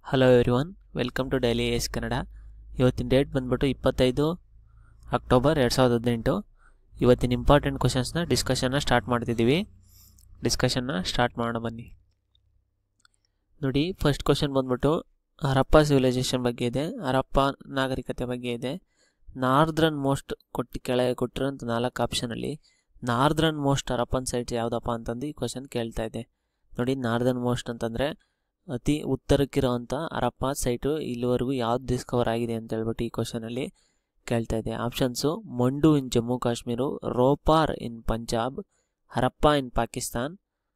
hello everyone welcome to daily S Kannada ಇವತ್ತಿನ date ಬಂದ್ಬಿಟ್ಟು ಇಪ್ಪತ್ತೈದು ಅಕ್ಟೋಬರ್ ಎರಡು ಸಾವಿರದ ಹದಿನೆಂಟು ಇವತ್ತಿನ ಇಂಪಾರ್ಟೆಂಟ್ ಕ್ವಶನ್ಸ್ನ ಡಿಸ್ಕಷನ್ನ ಸ್ಟಾರ್ಟ್ ಮಾಡ್ತಿದ್ದೀವಿ ಡಿಸ್ಕಷನ್ನ ಸ್ಟಾರ್ಟ್ ಮಾಡೋಣ ಬನ್ನಿ ನೋಡಿ ಫಸ್ಟ್ ಕ್ವಶನ್ ಬಂದ್ಬಿಟ್ಟು ಹರಪ್ಪ ಸಿವಿಲೈಸೇಷನ್ ಬಗ್ಗೆ ಇದೆ ಹರಪ್ಪ ನಾಗರಿಕತೆ ಬಗ್ಗೆ ಇದೆ ನಾರ್ದ್ರನ್ ಮೋಸ್ಟ್ ಕೊಟ್ಟು ಕೆಳಗೆ ಕೊಟ್ಟಿರೋಂಥ ನಾಲ್ಕು ಆಪ್ಷನಲ್ಲಿ ನಾರ್ದ್ರನ್ ಮೋಸ್ಟ್ ಹರಪ್ಪನ್ ಸೈಟ್ಸ್ ಯಾವುದಪ್ಪ ಅಂತಂದು ಈ ಕ್ವಶನ್ ಕೇಳ್ತಾ ಇದೆ ನೋಡಿ ನಾರ್ದರ್ನ್ ಮೋಸ್ಟ್ ಅಂತಂದರೆ ಅತಿ ಉತ್ತರಕ್ಕಿರೋವಂಥ ಹರಪ್ಪ ಸೈಟು ಇಲ್ಲಿವರೆಗೂ ಯಾವ್ದು ಡಿಸ್ಕವರ್ ಆಗಿದೆ ಅಂತ ಹೇಳ್ಬಿಟ್ಟು ಈ ಕ್ವಶನಲ್ಲಿ ಕೇಳ್ತಾ ಇದೆ options Manda in Jammu Kashmir Ropar in Punjab Harappa in Pakistan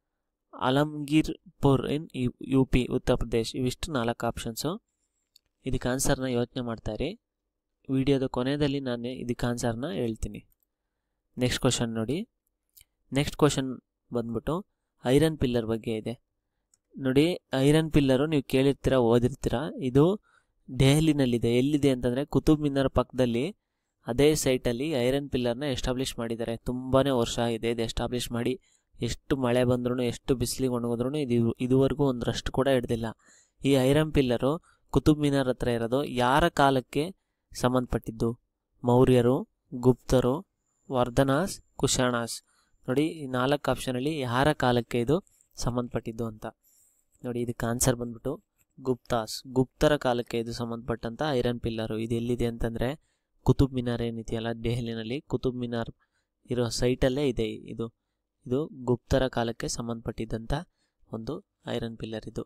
Alamgirpur in U U P Uttar Pradesh ಇವಿಷ್ಟು ನಾಲ್ಕು ಆಪ್ಷನ್ಸು ಇದಕ್ಕೆ ಆನ್ಸರ್ನ ಯೋಚನೆ ಮಾಡ್ತಾಯಿರಿ ವಿಡಿಯೋದ ಕೊನೆಯಲ್ಲಿ ನಾನು ಇದಕ್ಕೆ ಆನ್ಸರ್ನ ಹೇಳ್ತೀನಿ ನೆಕ್ಸ್ಟ್ ಕ್ವಶನ್ ನೋಡಿ ನೆಕ್ಸ್ಟ್ ಕ್ವಶನ್ ಬಂದ್ಬಿಟ್ಟು ಐರನ್ ಪಿಲ್ಲರ್ ಬಗ್ಗೆ ಇದೆ ನೋಡಿ ಐರನ್ ಪಿಲ್ಲರು ನೀವು ಕೇಳಿರ್ತೀರ ಓದಿರ್ತೀರ ಇದು ದೆಹಲಿನಲ್ಲಿದೆ ಎಲ್ಲಿದೆ ಅಂತಂದರೆ ಕುತುಬ್ ಮಿನಾರ್ ಪಕ್ಕದಲ್ಲಿ ಅದೇ ಸೈಟಲ್ಲಿ ಐರನ್ ಪಿಲ್ಲರ್ನ ಎಸ್ಟಾಬ್ಲಿಷ್ ಮಾಡಿದ್ದಾರೆ ತುಂಬಾ ವರ್ಷ ಆಗಿದೆ ಇದು ಎಸ್ಟಾಬ್ಲಿಷ್ ಮಾಡಿ ಎಷ್ಟು ಮಳೆ ಬಂದ್ರೂ ಎಷ್ಟು ಬಿಸಿಲಿಗೆ ಒಣಗಿದ್ರೂ ಇದು ಇದುವರೆಗೂ ಒಂದರಷ್ಟು ಕೂಡ ಹಿಡ್ದಿಲ್ಲ ಈ ಐರನ್ ಪಿಲ್ಲರು ಕುತುಬ್ ಮಿನಾರ್ ಹತ್ರ ಇರೋದು ಯಾರ ಕಾಲಕ್ಕೆ ಸಂಬಂಧಪಟ್ಟಿದ್ದು ಮೌರ್ಯರು ಗುಪ್ತರು ವರ್ಧನಾಸ್ ಕುಶಾಣಾಸ್ ನೋಡಿ ಈ ನಾಲ್ಕು ಆಪ್ಷನಲ್ಲಿ ಯಾರ ಕಾಲಕ್ಕೆ ಇದು ಸಂಬಂಧಪಟ್ಟಿದ್ದು ಅಂತ ನೋಡಿ ಇದಕ್ಕೆ ಆನ್ಸರ್ ಬಂದ್ಬಿಟ್ಟು ಗುಪ್ತಾಸ್ ಗುಪ್ತರ ಕಾಲಕ್ಕೆ ಇದು ಸಂಬಂಧಪಟ್ಟಂಥ ಐರನ್ ಪಿಲ್ಲರು ಇದು ಎಲ್ಲಿದೆ ಅಂತಂದರೆ ಕುತುಬ್ ಮಿನಾರ್ ಏನಿದೆಯಲ್ಲ ದೆಹಲಿನಲ್ಲಿ ಕುತುಬ್ ಮಿನಾರ್ ಇರೋ ಸೈಟಲ್ಲೇ ಇದೆ ಇದು ಇದು ಗುಪ್ತರ ಕಾಲಕ್ಕೆ ಸಂಬಂಧಪಟ್ಟಿದ್ದಂಥ ಒಂದು ಐರನ್ ಪಿಲ್ಲರ್ ಇದು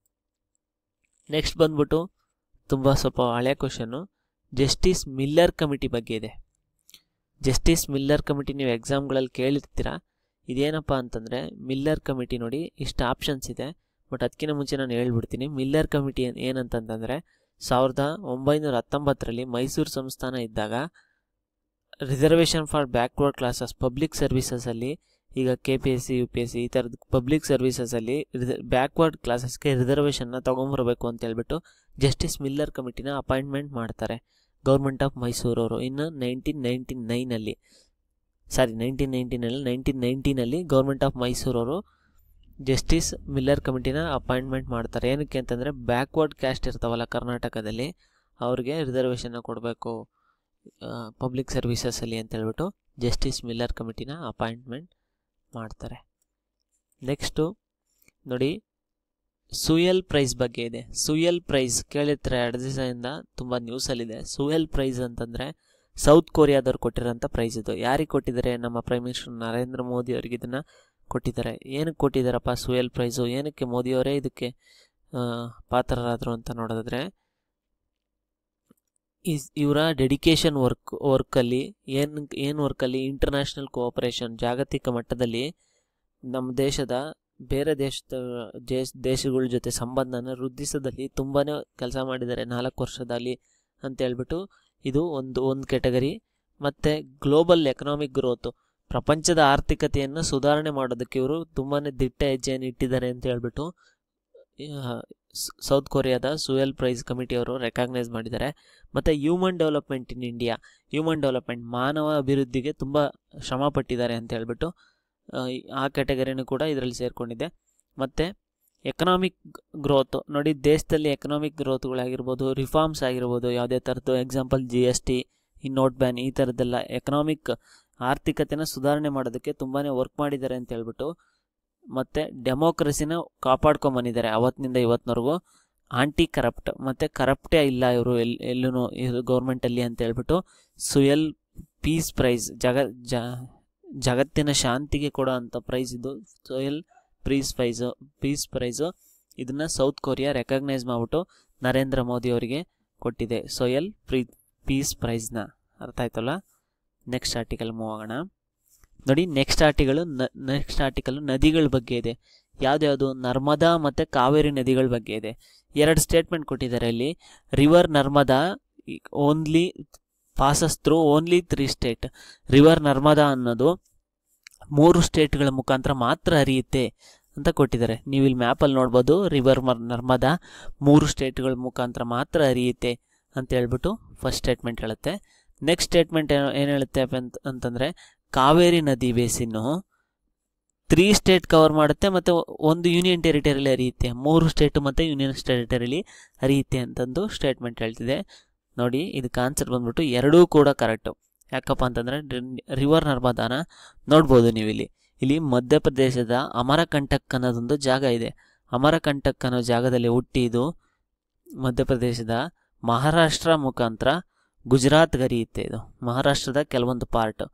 ನೆಕ್ಸ್ಟ್ ಬಂದ್ಬಿಟ್ಟು ತುಂಬ ಸ್ವಲ್ಪ ಹಳೆ ಕ್ವಶನ್ನು ಜಸ್ಟಿಸ್ ಮಿಲ್ಲರ್ ಕಮಿಟಿ ಬಗ್ಗೆ ಇದೆ ಜಸ್ಟಿಸ್ ಮಿಲ್ಲರ್ ಕಮಿಟಿ ನೀವು ಎಕ್ಸಾಮ್ಗಳಲ್ಲಿ ಕೇಳಿರ್ತೀರ ಇದೇನಪ್ಪ ಅಂತಂದರೆ ಮಿಲ್ಲರ್ ಕಮಿಟಿ ನೋಡಿ ಇಷ್ಟು ಆಪ್ಷನ್ಸ್ ಇದೆ ಬಟ್ ಅದಕ್ಕಿಂತ ಮುಂಚೆ ನಾನು ಹೇಳ್ಬಿಡ್ತೀನಿ ಮಿಲ್ಲರ್ ಕಮಿಟಿ ಏನಂತಂತಂದರೆ ಸಾವಿರದ ಒಂಬೈನೂರ ಹತ್ತೊಂಬತ್ತರಲ್ಲಿ ಮೈಸೂರು ಸಂಸ್ಥಾನ ಇದ್ದಾಗ reservation for backward classes public ಸರ್ವಿಸಸಲ್ಲಿ ಈಗ K P S C U P S C ಈ ಥರದ ಪಬ್ಲಿಕ್ ಸರ್ವಿಸಸಲ್ಲಿ ಬ್ಯಾಕ್ವರ್ಡ್ ಕ್ಲಾಸಸ್ಗೆ ರಿಸರ್ವೇಷನ್ನ ತೊಗೊಂಬರ್ಬೇಕು ಅಂತ ಹೇಳ್ಬಿಟ್ಟು ಜಸ್ಟಿಸ್ ಮಿಲ್ಲರ್ ಕಮಿಟಿನ ಅಪಾಯಿಂಟ್ಮೆಂಟ್ ಮಾಡ್ತಾರೆ ಗೌರ್ಮೆಂಟ್ ಆಫ್ ಮೈಸೂರವರು ಇನ್ನು ನೈನ್ಟೀನ್ ನೈಂಟಿ ನೈನಲ್ಲಿ ಸಾರಿ ನೈನ್ಟೀನ್ ನೈನ್ಟೀನಲ್ಲಿ ನೈನ್ಟೀನ್ ನೈನ್ಟೀನಲ್ಲಿ ಗೌರ್ಮೆಂಟ್ ಆಫ್ ಮೈಸೂರವರು ಜಸ್ಟಿಸ್ ಮಿಲ್ಲರ್ ಕಮಿಟಿನ ಅಪಾಯಿಂಟ್ಮೆಂಟ್ ಮಾಡ್ತಾರೆ ಏನಕ್ಕೆ ಅಂತಂದರೆ ಬ್ಯಾಕ್ವರ್ಡ್ ಕ್ಯಾಸ್ಟ್ ಇರ್ತಾವಲ್ಲ ಕರ್ನಾಟಕದಲ್ಲಿ ಅವ್ರಿಗೆ ರಿಸರ್ವೇಷನ್ನ ಕೊಡಬೇಕು ಪಬ್ಲಿಕ್ ಸರ್ವಿಸಸಲ್ಲಿ ಅಂತ ಹೇಳ್ಬಿಟ್ಟು ಜಸ್ಟಿಸ್ ಮಿಲ್ಲರ್ ಕಮಿಟಿನ ಅಪಾಯಿಂಟ್ಮೆಂಟ್ ಮಾಡ್ತಾರೆ ನೆಕ್ಸ್ಟು ನೋಡಿ ಸುಯಲ್ ಪ್ರೈಸ್ ಬಗ್ಗೆ ಇದೆ ಸುಯಲ್ ಪ್ರೈಸ್ ಕೇಳಿರ್ತಾರೆ ಎರಡು ದಿವಸದಿಂದ ತುಂಬ ನ್ಯೂಸಲ್ಲಿದೆ ಸುಯಲ್ ಪ್ರೈಸ್ ಅಂತಂದರೆ ಸೌತ್ ಕೊರಿಯಾದವ್ರು ಕೊಟ್ಟಿರೋಂಥ ಪ್ರೈಸ್ ಇದು ಯಾರಿಗೆ ಕೊಟ್ಟಿದ್ದಾರೆ ನಮ್ಮ ಪ್ರೈಮ್ ಮಿನಿಸ್ಟರ್ ನರೇಂದ್ರ ಮೋದಿ ಅವರಿಗೆ ಇದನ್ನು ಕೊಟ್ಟಿದ್ದಾರೆ ಏನಕ್ಕೆ ಕೊಟ್ಟಿದ್ದಾರಪ್ಪ ಸುಯಲ್ ಪ್ರೈಸು ಏನಕ್ಕೆ ಮೋದಿಯವರೇ ಇದಕ್ಕೆ ಪಾತ್ರರಾದರು ಅಂತ ನೋಡಿದ್ರೆ ಇಸ್ ಇವರ ಡೆಡಿಕೇಶನ್ ವರ್ಕ್ ವರ್ಕಲ್ಲಿ ಏನು ಏನು ವರ್ಕಲ್ಲಿ ಇಂಟರ್ನ್ಯಾಷನಲ್ ಕೋಆಪರೇಷನ್ ಜಾಗತಿಕ ಮಟ್ಟದಲ್ಲಿ ನಮ್ಮ ದೇಶದ ಬೇರೆ ದೇಶದ ದೇಶ ದೇಶಗಳ ಜೊತೆ ಸಂಬಂಧನ ವೃದ್ಧಿಸೋದಲ್ಲಿ ತುಂಬಾ ಕೆಲಸ ಮಾಡಿದ್ದಾರೆ ನಾಲ್ಕು ವರ್ಷದಲ್ಲಿ ಅಂತ ಹೇಳ್ಬಿಟ್ಟು ಇದು ಒಂದು ಒಂದು ಕೆಟಗರಿ ಮತ್ತು ಗ್ಲೋಬಲ್ ಎಕನಾಮಿಕ್ ಗ್ರೋತು ಪ್ರಪಂಚದ ಆರ್ಥಿಕತೆಯನ್ನು ಸುಧಾರಣೆ ಮಾಡೋದಕ್ಕೆ ಇವರು ತುಂಬಾ ದಿಟ್ಟ ಹೆಜ್ಜೆಯನ್ನು ಇಟ್ಟಿದ್ದಾರೆ ಅಂತ ಹೇಳ್ಬಿಟ್ಟು ಸೌತ್ ಕೊರಿಯಾದ ಸುಯಲ್ ಪ್ರೈಸ್ ಕಮಿಟಿಯವರು ರೆಕಗ್ನೈಸ್ ಮಾಡಿದ್ದಾರೆ ಮತ್ತು human development in India human development ಮಾನವ ಅಭಿವೃದ್ಧಿಗೆ ತುಂಬ ಶ್ರಮ ಪಟ್ಟಿದ್ದಾರೆ ಅಂತ ಹೇಳ್ಬಿಟ್ಟು ಆ ಕ್ಯಾಟಗರಿನೂ ಕೂಡ ಇದರಲ್ಲಿ ಸೇರಿಕೊಂಡಿದೆ ಮತ್ತು ಎಕನಾಮಿಕ್ ಗ್ರೋತ್ ನೋಡಿ ದೇಶದಲ್ಲಿ ಎಕನಾಮಿಕ್ ಗ್ರೋತ್ಗಳಾಗಿರ್ಬೋದು ರಿಫಾರ್ಮ್ಸ್ ಆಗಿರ್ಬೋದು ಯಾವುದೇ ಥರದ್ದು ಎಕ್ಸಾಂಪಲ್ ಜಿ ಎಸ್ ಟಿ ಈ ನೋಟ್ ಬ್ಯಾನ್ ಈ ಥರದ್ದೆಲ್ಲ ಎಕನಾಮಿಕ್ ಆರ್ಥಿಕತೆನ ಸುಧಾರಣೆ ಮಾಡೋದಕ್ಕೆ ತುಂಬಾ ವರ್ಕ್ ಮಾಡಿದ್ದಾರೆ ಅಂತ ಹೇಳ್ಬಿಟ್ಟು ಮತ್ತು ಡೆಮೋಕ್ರಸಿನ ಕಾಪಾಡ್ಕೊಂಬಂದಿದ್ದಾರೆ ಅವತ್ತಿನಿಂದ ಇವತ್ತಿನವರೆಗೂ ಆಂಟಿ ಕರಪ್ಟ್ ಮತ್ತು ಕರಪ್ಟೇ ಇಲ್ಲ ಇವರು ಎಲ್ಲಿ ಎಲ್ಲೂ ಇದು ಗೌರ್ಮೆಂಟಲ್ಲಿ ಅಂತ ಹೇಳ್ಬಿಟ್ಟು ಸುಯಲ್ ಪೀಸ್ ಪ್ರೈಸ್ ಜಗ ಜ ಜಗತ್ತಿನ ಶಾಂತಿಗೆ ಕೊಡೋ ಅಂಥ ಪ್ರೈಸ್ ಇದು ಸೋಯಲ್ ಪ್ರೀಸ್ ಪ್ರೈಸು ಪೀಸ್ ಪ್ರೈಸು ಇದನ್ನು ಸೌತ್ ಕೊರಿಯಾ ರೆಕಗ್ನೈಸ್ ಮಾಡಿಬಿಟ್ಟು ನರೇಂದ್ರ ಮೋದಿ ಅವರಿಗೆ ಕೊಟ್ಟಿದೆ ಸೋಯಲ್ ಪ್ರೀ ಪೀಸ್ ಪ್ರೈಸ್ನ ಅರ್ಥ ಆಯ್ತಲ್ಲ ನೆಕ್ಸ್ಟ್ ಆರ್ಟಿಕಲ್ ಮೂವ್ ಆಗೋಣ ನೋಡಿ ನೆಕ್ಸ್ಟ್ ಆರ್ಟಿಕಲು ನೆಕ್ಸ್ಟ್ ಆರ್ಟಿಕಲ್ ನದಿಗಳ ಬಗ್ಗೆ ಇದೆ ಯಾವುದ್ಯಾವುದು ನರ್ಮದಾ ಮತ್ತು ಕಾವೇರಿ ನದಿಗಳ ಬಗ್ಗೆ ಇದೆ ಎರಡು ಸ್ಟೇಟ್ಮೆಂಟ್ ಕೊಟ್ಟಿದ್ದಾರೆ ಇಲ್ಲಿ river Narmada only passes through only three state river Narmada ಅನ್ನೋದು ಮೂರು ಸ್ಟೇಟ್ಗಳ ಮುಖಾಂತರ ಮಾತ್ರ ಹರಿಯುತ್ತೆ ಅಂತ ಕೊಟ್ಟಿದ್ದಾರೆ ನೀವು ಇಲ್ಲಿ ಮ್ಯಾಪಲ್ಲಿ ನೋಡ್ಬೋದು ರಿವರ್ ಮರ್ ನರ್ಮದಾ ಮೂರು ಸ್ಟೇಟ್ಗಳ ಮುಖಾಂತರ ಮಾತ್ರ ಹರಿಯುತ್ತೆ ಅಂತ ಹೇಳ್ಬಿಟ್ಟು ಫಸ್ಟ್ ಸ್ಟೇಟ್ಮೆಂಟ್ ಹೇಳುತ್ತೆ ನೆಕ್ಸ್ಟ್ ಸ್ಟೇಟ್ಮೆಂಟ್ ಏನು ಹೇಳುತ್ತೆ ಅಂತ ಅಂತಂದರೆ ಕಾವೇರಿ ನದಿ ಬೇಸಿನ್ನು ತ್ರೀ ಸ್ಟೇಟ್ ಕವರ್ ಮಾಡುತ್ತೆ ಮತ್ತು ಒಂದು ಯೂನಿಯನ್ ಟೆರಿಟರಿಲಿ ಹರಿಯುತ್ತೆ ಮೂರು ಸ್ಟೇಟ್ ಮತ್ತು ಯೂನಿಯನ್ ಟೆರಿಟರಿಲಿ ಹರಿಯುತ್ತೆ ಅಂತಂದು ಸ್ಟೇಟ್ಮೆಂಟ್ ಹೇಳ್ತಿದೆ ನೋಡಿ ಇದಕ್ಕೆ ಆನ್ಸರ್ ಬಂದ್ಬಿಟ್ಟು ಎರಡೂ ಕೂಡ ಕರೆಕ್ಟು ಯಾಕಪ್ಪ ಅಂತಂದರೆ ರಿವರ್ ನರ್ಮದಾನ ನೋಡ್ಬೋದು ನೀವು ಇಲ್ಲಿ ಇಲ್ಲಿ ಮಧ್ಯಪ್ರದೇಶದ ಅಮರಕಂಟಕ್ ಅನ್ನೋದೊಂದು ಜಾಗ ಇದೆ ಅಮರಕಂಟಕ್ ಅನ್ನೋ ಜಾಗದಲ್ಲಿ ಹುಟ್ಟಿ ಇದು ಮಧ್ಯಪ್ರದೇಶದ ಮಹಾರಾಷ್ಟ್ರ ಮುಖಾಂತರ ಗುಜರಾತ್ಗೆ ಹರಿಯುತ್ತೆ ಇದು ಮಹಾರಾಷ್ಟ್ರದ ಕೆಲವೊಂದು ಪಾರ್ಟ್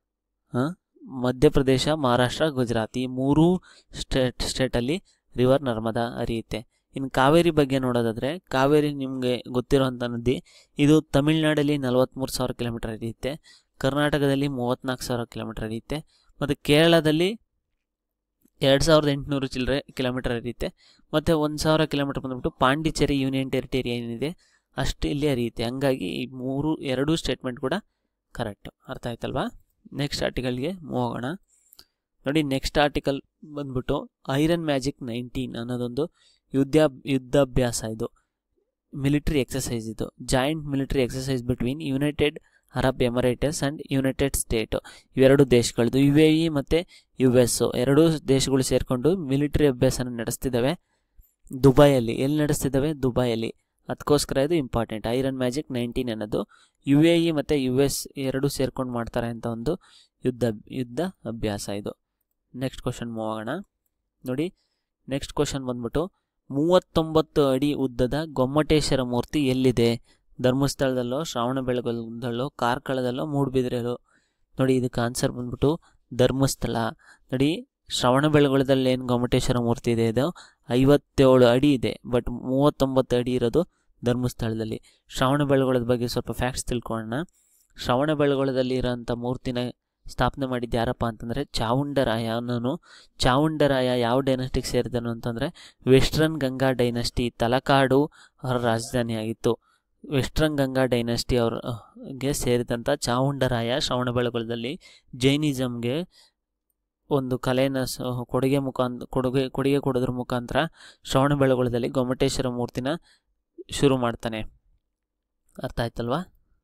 ಮಧ್ಯಪ್ರದೇಶ ಮಹಾರಾಷ್ಟ್ರ ಗುಜರಾತ್ ಈ ಮೂರೂ ಸ್ಟೇಟ್ ಸ್ಟೇಟಲ್ಲಿ ರಿವರ್ ನರ್ಮದಾ ಹರಿಯುತ್ತೆ ಇನ್ನು ಕಾವೇರಿ ಬಗ್ಗೆ ನೋಡೋದಾದರೆ ಕಾವೇರಿ ನಿಮಗೆ ಗೊತ್ತಿರೋಂಥ ನದಿ ಇದು ತಮಿಳ್ನಾಡಲ್ಲಿ ನಲವತ್ತ್ಮೂರು ಸಾವಿರ ಕಿಲೋಮೀಟರ್ ಹರಿಯುತ್ತೆ ಕರ್ನಾಟಕದಲ್ಲಿ ಮೂವತ್ತ್ನಾಲ್ಕು ಸಾವಿರ ಕಿಲೋಮೀಟರ್ ಹರಿಯುತ್ತೆ ಮತ್ತು ಕೇರಳದಲ್ಲಿ ಎರಡು ಸಾವಿರದ ಎಂಟುನೂರು ಚಿಲ್ಲರೆ ಕಿಲೋಮೀಟರ್ ಹರಿಯುತ್ತೆ ಮತ್ತು ಒಂದು ಸಾವಿರ ಕಿಲೋಮೀಟರ್ ಬಂದ್ಬಿಟ್ಟು ಪಾಂಡಿಚೇರಿ ಯೂನಿಯನ್ ಟೆರಿಟರಿ ಏನಿದೆ ಅಷ್ಟು ಇಲ್ಲಿ ಹರಿಯುತ್ತೆ ಹಂಗಾಗಿ ಈ ಮೂರು ಎರಡೂ ಸ್ಟೇಟ್ಮೆಂಟ್ ಕೂಡ ಕರೆಕ್ಟು ಅರ್ಥ ಆಯ್ತಲ್ವಾ ನೆಕ್ಸ್ಟ್ ಆರ್ಟಿಕಲ್ಗೆ ಮೂವ್ ಹೋಗೋಣ ನೋಡಿ ನೆಕ್ಸ್ಟ್ ಆರ್ಟಿಕಲ್ ಬಂದ್ಬಿಟ್ಟು ಐರನ್ ಮ್ಯಾಜಿಕ್ ನೈನ್ಟೀನ್ ಅನ್ನೋದೊಂದು ಯುದ್ಧ ಯುದ್ಧಾಭ್ಯಾಸ ಇದು ಮಿಲಿಟರಿ ಎಕ್ಸಸೈಸ್ ಇದು joint military exercise between United Arab Emirates and United state ಇವೆರಡು ದೇಶಗಳದ್ದು ಯು ಎ ಇ ಮತ್ತು ಯು ಎಸ್ ಎರಡೂ ದೇಶಗಳು ಸೇರಿಕೊಂಡು ಮಿಲಿಟರಿ ಅಭ್ಯಾಸನ ನಡೆಸ್ತಿದ್ದಾವೆ ದುಬೈಯಲ್ಲಿ ಎಲ್ಲಿ ನಡೆಸ್ತಿದ್ದಾವೆ ದುಬೈಯಲ್ಲಿ ಅದಕ್ಕೋಸ್ಕರ ಇದು ಇಂಪಾರ್ಟೆಂಟ್ ಐರನ್ ಮ್ಯಾಜಿಕ್ ನೈನ್ಟೀನ್ ಅನ್ನೋದು ಯು ಎ ಇ ಮತ್ತು ಯು ಎಸ್ ಎರಡೂ ಸೇರ್ಕೊಂಡು ಮಾಡ್ತಾರೆ ಅಂತ ಒಂದು ಯುದ್ಧ ಯುದ್ಧ ಅಭ್ಯಾಸ ಇದು ನೆಕ್ಸ್ಟ್ ಕ್ವಶನ್ ಮೂವ್ ಆಗೋಣ ನೋಡಿ ನೆಕ್ಸ್ಟ್ ಕ್ವಶನ್ ಬಂದ್ಬಿಟ್ಟು ಮೂವತ್ತೊಂಬತ್ತು ಅಡಿ ಉದ್ದದ ಗೊಮ್ಮಟೇಶ್ವರ ಮೂರ್ತಿ ಎಲ್ಲಿದೆ ಧರ್ಮಸ್ಥಳದಲ್ಲೋ ಶ್ರಾವಣಬೆಳಗೊಳದಲ್ಲೋ ಕಾರ್ಕಳದಲ್ಲೋ ಮೂಡುಬಿದ್ರೆಯಲ್ಲೋ ನೋಡಿ ಇದಕ್ಕೆ ಆನ್ಸರ್ ಬಂದ್ಬಿಟ್ಟು ಧರ್ಮಸ್ಥಳ ನೋಡಿ ಶ್ರವಣಬೆಳಗೊಳದಲ್ಲಿ ಏನು ಗೊಮ್ಮಟೇಶ್ವರ ಮೂರ್ತಿ ಇದೆ ಇದು ಐವತ್ತೇಳು ಅಡಿ ಇದೆ ಬಟ್ ಮೂವತ್ತೊಂಬತ್ತು ಅಡಿ ಇರೋದು ಧರ್ಮಸ್ಥಳದಲ್ಲಿ ಶ್ರವಣಬೆಳಗೊಳದ ಬಗ್ಗೆ ಸ್ವಲ್ಪ ಫ್ಯಾಕ್ಟ್ಸ್ ತಿಳ್ಕೊಳ್ಳೋಣ ಶ್ರವಣಬೆಳಗೊಳದಲ್ಲಿ ಇರೋಂಥ ಮೂರ್ತಿನ ಸ್ಥಾಪನೆ ಮಾಡಿದ್ದು ಯಾರಪ್ಪ ಅಂತಂದರೆ ಚಾವುಂಡರಾಯ ಅನ್ನೋನು ಚಾವುಂಡರಾಯ ಯಾವ ಡೈನಸ್ಟಿಗೆ ಸೇರಿದನು ಅಂತಂದರೆ ವೆಸ್ಟ್ರನ್ ಗಂಗಾ ಡೈನಸ್ಟಿ ತಲಕಾಡು ಅವರ ರಾಜಧಾನಿಯಾಗಿತ್ತು ವೆಸ್ಟ್ರನ್ ಗಂಗಾ ಡೈನಸ್ಟಿ ಅವ್ರಿಗೆ ಸೇರಿದಂಥ ಚಾವುಂಡರಾಯ ಶ್ರವಣಬೆಳಗೊಳದಲ್ಲಿ ಜೈನಿಸಮ್ಗೆ ಒಂದು ಕಲೆನ ಸ ಕೊಡುಗೆ ಮುಖಾಂತರ ಕೊಡುಗೆ ಕೊಡುಗೆ ಕೊಡೋದ್ರ ಮುಖಾಂತರ ಶ್ರವಣಬೆಳಗೊಳದಲ್ಲಿ ಗೊಮ್ಮಟೇಶ್ವರ ಮೂರ್ತಿನ ಶುರು ಮಾಡ್ತಾನೆ ಅರ್ಥ ಆಯ್ತಲ್ವಾ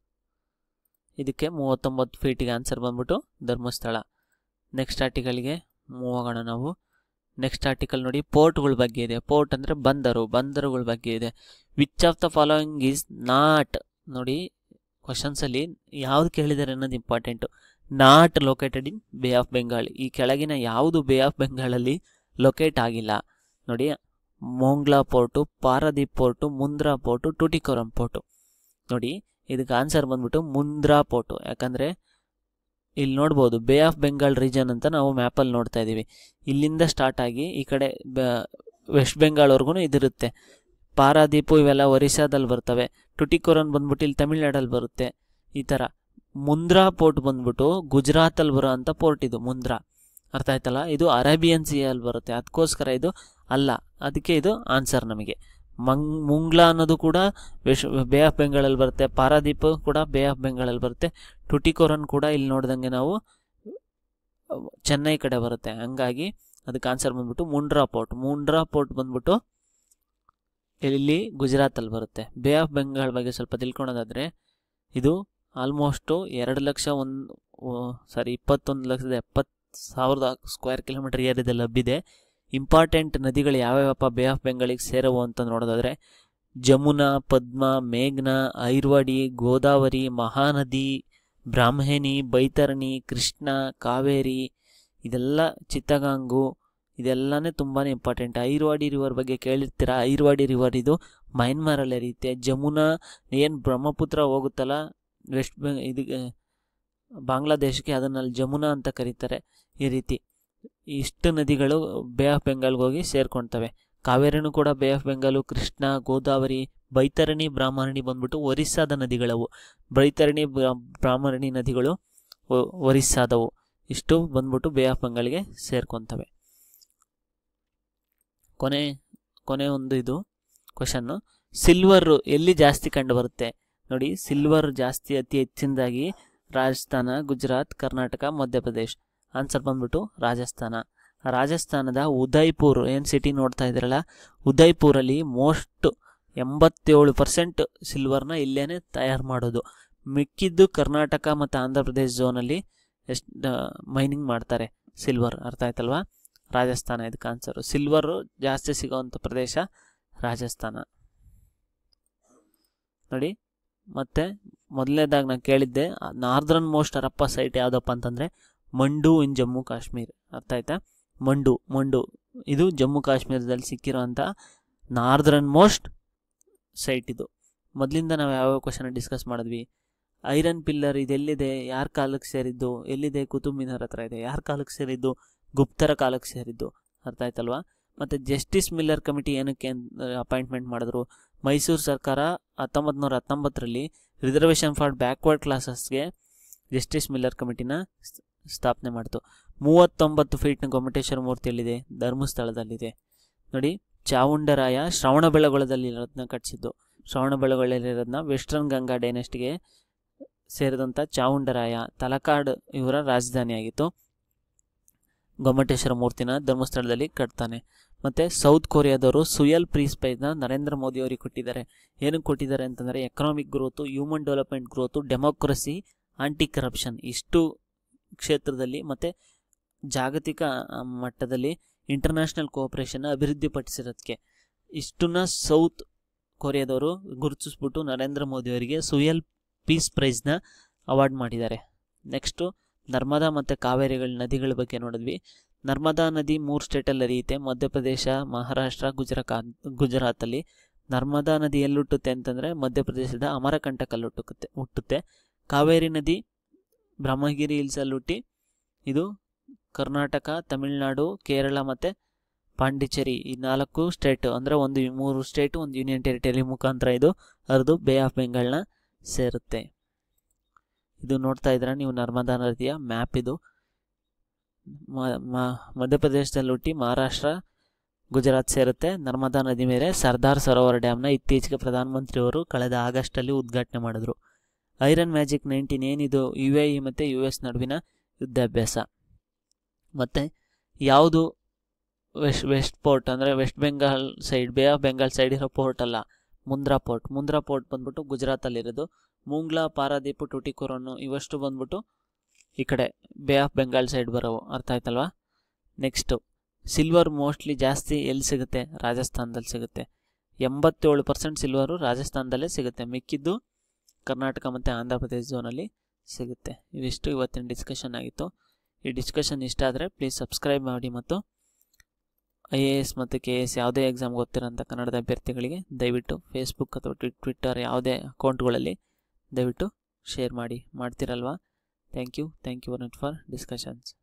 ಇದಕ್ಕೆ ಮೂವತ್ತೊಂಬತ್ತು ಫೀಟಿಗೆ ಆನ್ಸರ್ ಬಂದ್ಬಿಟ್ಟು ಧರ್ಮಸ್ಥಳ ನೆಕ್ಸ್ಟ್ ಆರ್ಟಿಕಲ್ಗೆ ಮೂವ್ ಆಗೋಣ ನಾವು ನೆಕ್ಸ್ಟ್ ಆರ್ಟಿಕಲ್ ನೋಡಿ ಪೋರ್ಟ್ಗಳ ಬಗ್ಗೆ ಇದೆ ಪೋರ್ಟ್ ಅಂದರೆ ಬಂದರು ಬಂದರುಗಳ ಬಗ್ಗೆ ಇದೆ which of the following is not ನೋಡಿ ಕ್ವಶನ್ಸಲ್ಲಿ ಯಾವ್ದು ಕೇಳಿದ್ದಾರೆ ಅನ್ನೋದು ಇಂಪಾರ್ಟೆಂಟು ನಾಟ್ ಲೊಕೇಟೆಡ್ ಇನ್ ಬೇ ಆಫ್ ಬೆಂಗಾಲ್ ಈ ಕೆಳಗಿನ ಯಾವುದು ಬೇ ಆಫ್ ಬೆಂಗಾಲಲ್ಲಿ ಲೊಕೇಟ್ ಆಗಿಲ್ಲ ನೋಡಿ Mongla port Paradip port Mundra port Tuticorin port ನೋಡಿ ಇದಕ್ಕೆ ಆನ್ಸರ್ ಬಂದ್ಬಿಟ್ಟು ಮುಂದ್ರಾ ಪೋರ್ಟು ಯಾಕಂದರೆ ಇಲ್ಲಿ ನೋಡ್ಬೋದು ಬೇ ಆಫ್ ಬೆಂಗಾಲ್ ರೀಜನ್ ಅಂತ ನಾವು ಮ್ಯಾಪಲ್ಲಿ ನೋಡ್ತಾ ಇದ್ದೀವಿ ಇಲ್ಲಿಂದ ಸ್ಟಾರ್ಟ್ ಆಗಿ ಈ ಕಡೆ ಬ ವೆಸ್ಟ್ ಬೆಂಗಾಲ್ವರೆಗೂ ಇದಿರುತ್ತೆ ಪಾರಾದೀಪು ಇವೆಲ್ಲ ಒರಿಸ್ಸಾದಲ್ಲಿ ಬರ್ತವೆ ಟುಟಿಕೋರನ್ ಬಂದ್ಬಿಟ್ಟು ಇಲ್ಲಿ ತಮಿಳ್ನಾಡಲ್ಲಿ ಬರುತ್ತೆ ಈ ಥರ ಮುಂದ್ರಾ ಪೋರ್ಟ್ ಬಂದ್ಬಿಟ್ಟು ಗುಜರಾತಲ್ಲಿ ಬರೋ ಅಂಥ ಪೋರ್ಟ್ ಇದು ಮುಂದ್ರಾ ಅರ್ಥ ಆಯ್ತಲ್ಲ ಇದು ಅರೇಬಿಯನ್ ಸಿಯಲ್ಲಿ ಬರುತ್ತೆ ಅದಕ್ಕೋಸ್ಕರ ಇದು ಅಲ್ಲ ಅದಕ್ಕೆ ಇದು ಆನ್ಸರ್ ನಮಗೆ ಮಂಗ್ ಮುಂಗ್ಲಾ ಅನ್ನೋದು ಕೂಡ ವೆಶ್ ಬೇ ಆಫ್ ಬೆಂಗಾಳಲ್ಲಿ ಬರುತ್ತೆ ಪಾರಾದೀಪ್ ಕೂಡ ಬೇ ಆಫ್ ಬೆಂಗಾಳಲ್ಲಿ ಬರುತ್ತೆ ಟುಟಿಕೋರನ್ ಕೂಡ ಇಲ್ಲಿ ನೋಡ್ದಂಗೆ ನಾವು ಚೆನ್ನೈ ಕಡೆ ಬರುತ್ತೆ ಹಂಗಾಗಿ ಅದಕ್ಕೆ ಆನ್ಸರ್ ಬಂದ್ಬಿಟ್ಟು ಮುಂಡ್ರಾ ಪೋರ್ಟ್ ಮುಂಡ್ರಾ ಪೋರ್ಟ್ ಬಂದ್ಬಿಟ್ಟು ಇಲ್ಲಿ ಗುಜರಾತಲ್ಲಿ ಬರುತ್ತೆ ಬೇ ಆಫ್ ಬೆಂಗಾಲ್ ಬಗ್ಗೆ ಸ್ವಲ್ಪ ತಿಳ್ಕೊಳೋದಾದರೆ ಇದು ಆಲ್ಮೋಸ್ಟು ಎರಡು ಲಕ್ಷ ಒಂದು ಸಾರಿ ಇಪ್ಪತ್ತೊಂದು ಲಕ್ಷದ ಎಪ್ಪತ್ತು ಸಾವಿರದ ಸ್ಕ್ವೇರ್ ಕಿಲೋಮೀಟರ್ ಏರಿಯಾದಲ್ಲಿ ಹಬ್ಬಿದೆ ಇಂಪಾರ್ಟೆಂಟ್ ನದಿಗಳು ಯಾವ್ಯಾವಪ್ಪ ಬೇ ಆಫ್ ಬೆಂಗಾಲಿಗೆ ಸೇರವು ಅಂತ ನೋಡೋದಾದರೆ ಜಮುನಾ ಪದ್ಮ ಮೇಘ್ನಾ ಐರ್ವಾಡಿ ಗೋದಾವರಿ ಮಹಾನದಿ ಬ್ರಾಹ್ಮಣಿ ಬೈತರಣಿ ಕೃಷ್ಣ ಕಾವೇರಿ ಇದೆಲ್ಲ ಚಿತ್ತಗಾಂಗು ಇದೆಲ್ಲನೇ ತುಂಬಾ ಇಂಪಾರ್ಟೆಂಟ್ ಐರ್ವಾಡಿ ರಿವರ್ ಬಗ್ಗೆ ಕೇಳಿರ್ತೀರ ಐರ್ವಾಡಿ ರಿವರ್ ಇದು ಮಯನ್ಮಾರಲ್ಲಿ ಹರಿಯುತ್ತೆ ಜಮುನಾ ಏನು ಬ್ರಹ್ಮಪುತ್ರ ಹೋಗುತ್ತಲ್ಲ ವೆಸ್ಟ್ ಬೆಂಗ್ ಇದು ಬಾಂಗ್ಲಾದೇಶಕ್ಕೆ ಅದನ್ನಲ್ಲಿ ಜಮುನಾ ಅಂತ ಕರೀತಾರೆ ಈ ರೀತಿ ಇಷ್ಟು ನದಿಗಳು ಬೇ ಆಫ್ ಬೆಂಗಾಲ್ಗೆ ಹೋಗಿ ಸೇರ್ಕೊಳ್ತವೆ ಕಾವೇರಿನೂ ಕೂಡ ಬೇ ಆಫ್ ಬೆಂಗಾಲು ಕೃಷ್ಣ ಗೋದಾವರಿ ಬೈತರಣಿ ಬ್ರಾಹ್ಮಣಿ ಬಂದ್ಬಿಟ್ಟು ಒರಿಸ್ಸಾದ ನದಿಗಳವು ಬೈತರಣಿ ಬ್ರಾಹ್ಮಣಿ ನದಿಗಳು ಒರಿಸ್ಸಾದವು ಇಷ್ಟು ಬಂದ್ಬಿಟ್ಟು ಬೇ ಆಫ್ ಬೆಂಗಾಲ್ಗೆ ಸೇರ್ಕೊತವೆ ಕೊನೆ ಕೊನೆ ಒಂದು ಇದು ಕ್ವಶನ್ನು ಸಿಲ್ವರು ಎಲ್ಲಿ ಜಾಸ್ತಿ ಕಂಡು ಬರುತ್ತೆ ನೋಡಿ ಸಿಲ್ವರ್ ಜಾಸ್ತಿ ಅತಿ ಹೆಚ್ಚಿನದಾಗಿ ರಾಜಸ್ಥಾನ ಗುಜರಾತ್ ಕರ್ನಾಟಕ ಮಧ್ಯಪ್ರದೇಶ್ ಆನ್ಸರ್ ಬಂದ್ಬಿಟ್ಟು ರಾಜಸ್ಥಾನ ರಾಜಸ್ಥಾನದ ಉದಯ್ಪುರ್ ಏನು ಸಿಟಿ ನೋಡ್ತಾ ಇದ್ದೀರಲ್ಲ ಉದಯ್ಪುರಲ್ಲಿ ಮೋಸ್ಟ್ ಎಂಬತ್ತೇಳು ಪರ್ಸೆಂಟ್ ಸಿಲ್ವರ್ನ ಇಲ್ಲೇ ತಯಾರು ಮಾಡೋದು ಮಿಕ್ಕಿದ್ದು ಕರ್ನಾಟಕ ಮತ್ತು ಆಂಧ್ರ ಪ್ರದೇಶ್ ಝೋನಲ್ಲಿ ಎಷ್ಟು ಮೈನಿಂಗ್ ಮಾಡ್ತಾರೆ ಸಿಲ್ವರ್ ಅರ್ಥ ಆಯ್ತಲ್ವಾ ರಾಜಸ್ಥಾನ ಇದಕ್ಕೆ ಆನ್ಸರು ಸಿಲ್ವರು ಜಾಸ್ತಿ ಸಿಗೋವಂಥ ಪ್ರದೇಶ ರಾಜಸ್ಥಾನ ನೋಡಿ ಮತ್ತೆ ಮೊದಲನೇದಾಗಿ ನಾನು ಕೇಳಿದ್ದೆ ನಾರ್ದರ್ನ್ ಮೋಸ್ಟ್ ಹರಪ್ಪ ಸೈಟ್ ಯಾವುದಪ್ಪ ಅಂತಂದರೆ ಮಂಡು ಇನ್ ಜಮ್ಮು ಕಾಶ್ಮೀರ್ ಅರ್ಥ ಆಯ್ತಾ ಮಂಡು ಮಂಡು ಇದು ಜಮ್ಮು ಕಾಶ್ಮೀರದಲ್ಲಿ ಸಿಕ್ಕಿರೋಂಥ ನಾರ್ದರ್ನ್ ಮೋಸ್ಟ್ ಸೈಟ್ ಇದು ಮೊದಲಿಂದ ನಾವು ಯಾವ ಕ್ವಶನ್ ಡಿಸ್ಕಸ್ ಮಾಡಿದ್ವಿ ಐರನ್ ಪಿಲ್ಲರ್ ಇದೆಲ್ಲಿದೆ ಯಾರ ಕಾಲಕ್ಕೆ ಸೇರಿದ್ದು ಎಲ್ಲಿದೆ ಕುತುಬ್ ಮಿನಾರ್ ಹತ್ರ ಇದೆ ಯಾರ ಕಾಲಕ್ಕೆ ಸೇರಿದ್ದು ಗುಪ್ತರ ಕಾಲಕ್ಕೆ ಸೇರಿದ್ದು ಅರ್ಥ ಆಯ್ತಲ್ವಾ ಮತ್ತು ಜಸ್ಟಿಸ್ ಮಿಲ್ಲರ್ ಕಮಿಟಿ ಏನಕ್ಕೆ ಅಪಾಯಿಂಟ್ಮೆಂಟ್ ಮಾಡಿದ್ರು ಮೈಸೂರು ಸರ್ಕಾರ ಹತ್ತೊಂಬತ್ತು ನೂರ ಹತ್ತೊಂಬತ್ತರಲ್ಲಿ ರಿಸರ್ವೇಷನ್ ಫಾರ್ ಬ್ಯಾಕ್ವರ್ಡ್ ಕ್ಲಾಸಸ್ಗೆ ಜಸ್ಟಿಸ್ ಮಿಲ್ಲರ್ ಕಮಿಟಿನ ಸ್- ಸ್ಥಾಪನೆ ಮಾಡಿತು ಮೂವತ್ತೊಂಬತ್ತು ಫೀಟ್ನ ಗೊಮ್ಮಟೇಶ್ವರ ಮೂರ್ತಿ ಎಲ್ಲಿದೆ ಧರ್ಮಸ್ಥಳದಲ್ಲಿದೆ ನೋಡಿ ಚಾವುಂಡರಾಯ ಶ್ರವಣಬೆಳಗೊಳದಲ್ಲಿರೋದನ್ನ ಕಟ್ಟಿಸಿದ್ದು ಶ್ರವಣಬೆಳಗೊಳದಲ್ಲಿರೋದನ್ನ ವೆಸ್ಟರ್ನ್ ಗಂಗಾ ಡೈನೆಸ್ಟಿಗೆ ಸೇರಿದಂಥ ಚಾವುಂಡರಾಯ ತಲಕಾಡ್ ಇವರ ರಾಜಧಾನಿಯಾಗಿತ್ತು ಗೊಮ್ಮಟೇಶ್ವರ ಮೂರ್ತಿನ ಧರ್ಮಸ್ಥಳದಲ್ಲಿ ಕಟ್ತಾನೆ ಮತ್ತು ಸೌತ್ ಕೊರಿಯಾದವರು ಸುಯಲ್ ಪ್ರೀಸ್ ಪ್ರೈಸ್ನ ನರೇಂದ್ರ ಮೋದಿ ಅವರಿಗೆ ಕೊಟ್ಟಿದ್ದಾರೆ ಏನಕ್ಕೆ ಕೊಟ್ಟಿದ್ದಾರೆ ಅಂತಂದರೆ economic growth human development growth democracy anti corruption ಇಷ್ಟು ಕ್ಷೇತ್ರದಲ್ಲಿ ಮತ್ತು ಜಾಗತಿಕ ಆ, ಮಟ್ಟದಲ್ಲಿ ಇಂಟರ್ನ್ಯಾಷನಲ್ ಕೋಆಪ್ರೇಷನ್ನ ಅಭಿವೃದ್ಧಿಪಡಿಸಿರೋದಕ್ಕೆ ಇಷ್ಟನ್ನ ಸೌತ್ ಕೊರಿಯಾದವರು ಗುರುತಿಸ್ಬಿಟ್ಟು ನರೇಂದ್ರ ಮೋದಿ ಅವರಿಗೆ ಸುಯಲ್ ಪೀಸ್ ಪ್ರೈಸ್ನ ಅವಾರ್ಡ್ ಮಾಡಿದ್ದಾರೆ ನೆಕ್ಸ್ಟು ನರ್ಮದಾ ಮತ್ತು ಕಾವೇರಿಗಳ ನದಿಗಳ ಬಗ್ಗೆ ನೋಡಿದ್ವಿ ನರ್ಮದಾ ನದಿ ಮೂರು ಸ್ಟೇಟಲ್ಲಿ ಹರಿಯುತ್ತೆ ಮಧ್ಯಪ್ರದೇಶ ಮಹಾರಾಷ್ಟ್ರ ಗುಜರಾತ್ ಗುಜರಾತಲ್ಲಿ ನರ್ಮದಾ ನದಿ ಎಲ್ಲಿ ಹುಟ್ಟುತ್ತೆ ಅಂತಂದರೆ ಮಧ್ಯಪ್ರದೇಶದ ಅಮರಕಂಟಕಲ್ಲಿ ಹುಟ್ಟುತ್ತೆ ಹುಟ್ಟುತ್ತೆ ಕಾವೇರಿ ನದಿ ಬ್ರಹ್ಮಗಿರಿ ಹಿಲ್ಸಲ್ಲಿ ಹುಟ್ಟಿ ಇದು ಕರ್ನಾಟಕ ತಮಿಳುನಾಡು ಕೇರಳ ಮತ್ತು ಪಾಂಡಿಚೇರಿ ಈ ನಾಲ್ಕು ಸ್ಟೇಟು ಅಂದರೆ ಒಂದು ಮೂರು ಸ್ಟೇಟು ಒಂದು ಯೂನಿಯನ್ ಟೆರಿಟರಿ ಮುಖಾಂತರ ಇದು ಹರಿದು ಬೇ ಆಫ್ ಬೆಂಗಾಲ್ನ ಸೇರುತ್ತೆ ಇದು ನೋಡ್ತಾ ಇದ್ದೀರಾ ನೀವು ನರ್ಮದಾ ನದಿಯ ಮ್ಯಾಪ್ ಇದು ಮ- ಮ- ಮಧ್ಯಪ್ರದೇಶದಲ್ಲಿ ಹುಟ್ಟಿ ಮಹಾರಾಷ್ಟ್ರ ಗುಜರಾತ್ ಸೇರುತ್ತೆ ನರ್ಮದಾ ನದಿ ಮೇಲೆ ಸರ್ದಾರ್ ಸರೋವರ ಡ್ಯಾಮ್ನ ಇತ್ತೀಚೆಗೆ ಪ್ರಧಾನಮಂತ್ರಿಯವರು ಕಳೆದ ಆಗಸ್ಟಲ್ಲಿ ಉದ್ಘಾಟನೆ ಮಾಡಿದ್ರು ಐರನ್ ಮ್ಯಾಜಿಕ್ ನೈನ್ಟೀನ್ ಏನಿದು ಯು ಎ ಇ ಮತ್ತು ಯು ಎಸ್ ನಡುವಿನ ಯುದ್ಧಾಭ್ಯಾಸ ಮತ್ತು ಯಾವುದು ವೆಸ್ಟ್ ವೆಸ್ಟ್ ಪೋರ್ಟ್ ಅಂದರೆ west Bengal side bay of Bengal side ಇರೋ ಪೋರ್ಟ್ ಅಲ್ಲ ಮುಂದ್ರಾ ಪೋರ್ಟ್ ಮುಂದ್ರಾ ಪೋರ್ಟ್ ಬಂದ್ಬಿಟ್ಟು ಗುಜರಾತಲ್ಲಿರೋದು ಮುಂಗ್ಲಾ ಪಾರಾದೀಪು ಟುಟಿಕೋರನ್ನು ಇವಷ್ಟು ಬಂದ್ಬಿಟ್ಟು ಈ ಕಡೆ ಬೇ ಆಫ್ ಬೆಂಗಾಲ್ ಸೈಡ್ ಬರೋವು ಅರ್ಥ ಆಯ್ತಲ್ವಾ ನೆಕ್ಸ್ಟು ಸಿಲ್ವರ್ ಮೋಸ್ಟ್ಲಿ ಜಾಸ್ತಿ ಎಲ್ಲಿ ಸಿಗುತ್ತೆ ರಾಜಸ್ಥಾನದಲ್ಲಿ ಸಿಗುತ್ತೆ ಎಂಬತ್ತೇಳು ಪರ್ಸೆಂಟ್ ಸಿಲ್ವರು ರಾಜಸ್ಥಾನದಲ್ಲೇ ಸಿಗುತ್ತೆ ಮಿಕ್ಕಿದ್ದು ಕರ್ನಾಟಕ ಮತ್ತು ಆಂಧ್ರ ಪ್ರದೇಶ ಝೋನಲ್ಲಿ ಸಿಗುತ್ತೆ ಇವಿಷ್ಟು ಇವತ್ತಿನ ಡಿಸ್ಕಷನ್ ಆಗಿತ್ತು ಈ ಡಿಸ್ಕಷನ್ ಇಷ್ಟ ಆದರೆ ಪ್ಲೀಸ್ ಸಬ್ಸ್ಕ್ರೈಬ್ ಮಾಡಿ ಮತ್ತು ಐ ಎ ಎಸ್ ಮತ್ತು ಕೆ ಎಸ್ ಯಾವುದೇ ಎಕ್ಸಾಮ್ಗೆ ಓದ್ತಿರೋಂಥ ಕನ್ನಡದ ಅಭ್ಯರ್ಥಿಗಳಿಗೆ ದಯವಿಟ್ಟು ಫೇಸ್ಬುಕ್ ಅಥವಾ ಟ್ವಿ ಟ್ವಿಟ್ಟರ್ ಯಾವುದೇ ಅಕೌಂಟ್ಗಳಲ್ಲಿ ದಯವಿಟ್ಟು ಶೇರ್ ಮಾಡಿ ಮಾಡ್ತಿರಲ್ವಾ thank you thank you very much for discussions